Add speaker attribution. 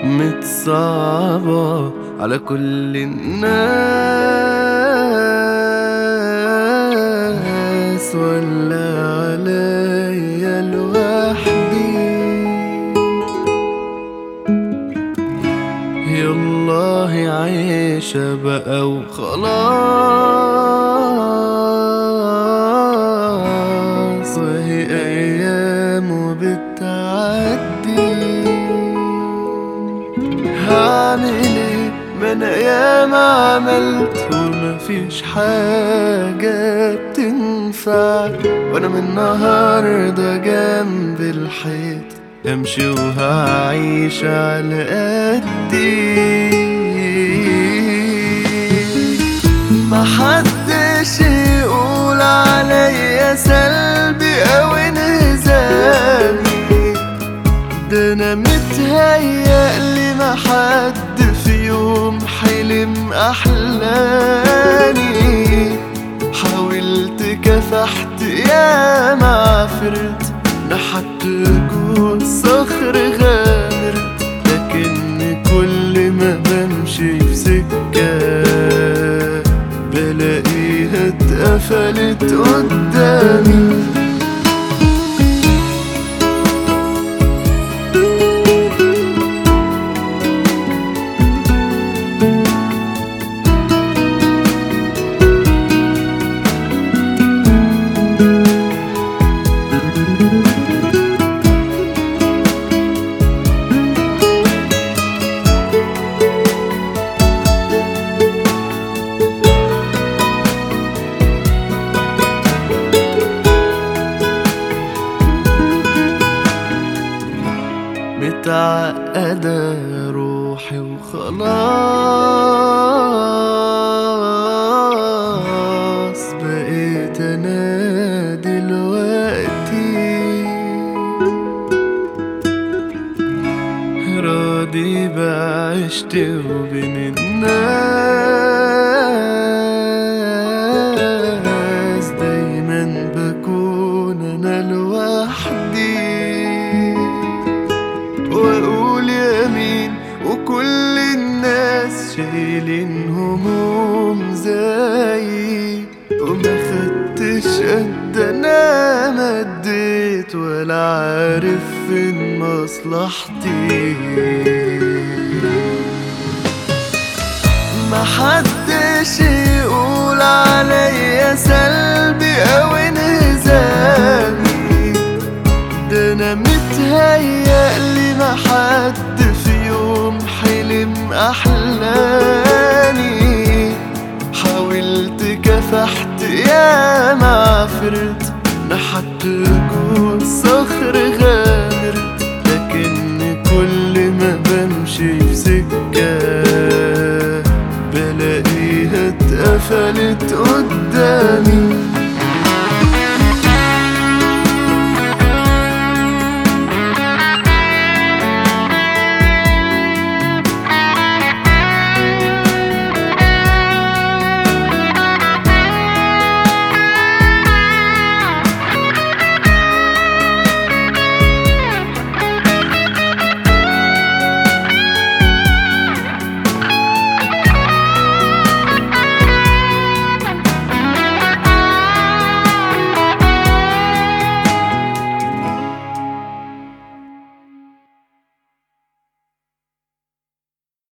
Speaker 1: متصعبة على كل الناس ولا عليا لوحدي يالله عيشة بقى وخلاص وهي أيام وبتعدي هعمل ايه ما انا ياما عملت ومفيش حاجة بتنفع وانا من النهاردة جنب الحيط امشي وهعيش على قدي محدش يقول عليا سلبي او انهزامي ده انا متهيألي ما حد في يوم حلم احلامي حاولت كفحت يا ما عفرت نحت جوه الصخر غامرت لكن كل ما بمشي في سكة بلاقيها اتقفلت قدامي متعقدة روحي وخلاص بقيت أنا دلوقتي راضي بعشتي وبين الناس دايما بكون أنا لوحدي واقول يمين وكل الناس شايلين هموم زيي وما خدتش قد انا مديت ولا عارف فين مصلحتي محدش يقول عليا سلبي او انهزامي ده انا متهيألي ما حد في يوم حلم احلامي حاولت كفحت يا ما عفرت نحت جوه الصخر